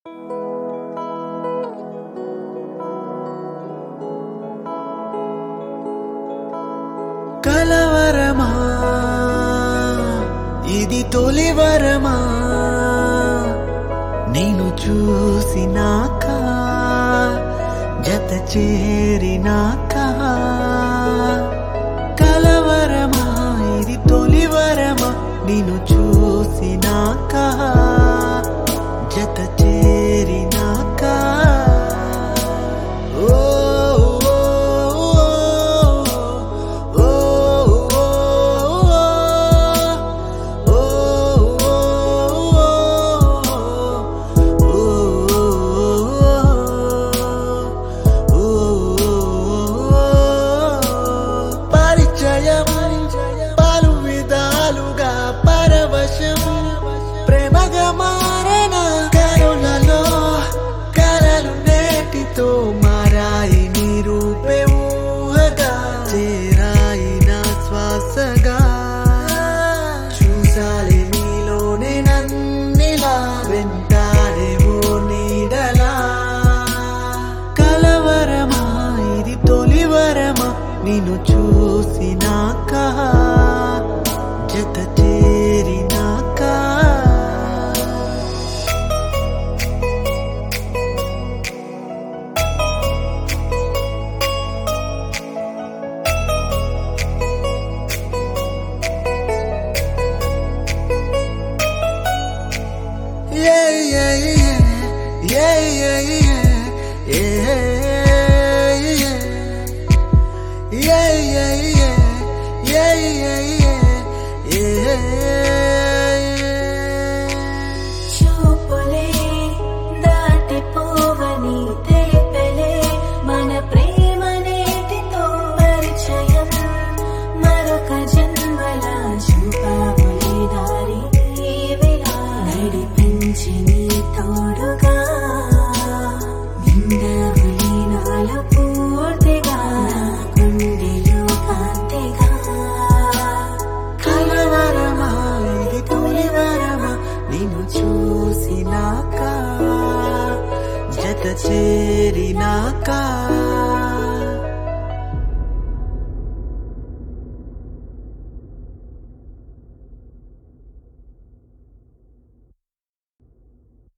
కలవరమా ఇది తొలివరమా నేను చూసినాక జత చేరినాక కలవరమా ఇది తొలివరమా నేను చూసినాక జత చేరినాక ఓ ఓ పరిచయం పలు విధాలుగా పరవశం ప్రేమగా మారిన కరుణలో కలలు నేటితో మారాయి నీ రూపే ఊహగా చేరాయి నా శ్వాసగా చూసాలి నీలోనే నన్నిలా వెంటాడేవో నీడలా కలవరమా ఇది తొలివరమా నిన్ను చూసినాక జత చేరినాక Yeah, yeah, yeah, yeah, yeah, yeah, yeah, yeah, yeah, yeah, yeah, yeah, yeah. చూపులే దాటిపోవని తెలిపెలే మన ప్రేమ నేటితో పరిచయం మరొక జన్మల చూపావులే దారి వేళ నడిపించి నీ తోడుగా నిండవులే నాలో పూర్తిగా నా గుండెలో కాంతిగా కలవరమా ఇది తొలివరమా నిన్ను చూసినాక జత చేరినాక